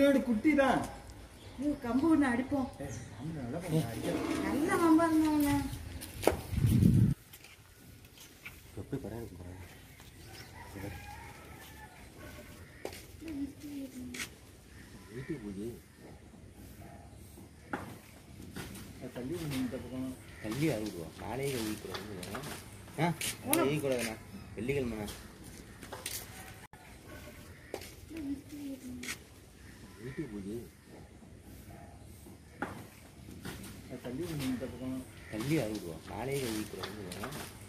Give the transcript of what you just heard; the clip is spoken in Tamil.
கொஞ்சோண்டு குட்டி தான் ஐயோ, கம்பு ஒண்ணு அடிப்போம் நல்லா பண்ணு, அடிக்க. நல்ல கம்பா இருந்தாங்க தொப்பி படம் இருக்கு பாரு. வீட்டுக்கு போய் அது தள்ளி விடு இந்த பக்கம் கல்வி அறுபது ரூபா நாளையே கல்வி கூடாது ஆ கல்வி கூடாதுண்ணா வெள்ளிக்கிழமைண்ணா வீட்டுக்கு போய் அது தள்ளி விடு இந்த பக்கம் கல்வி அறுபது ரூபா நாளையே கல்வி கூடாது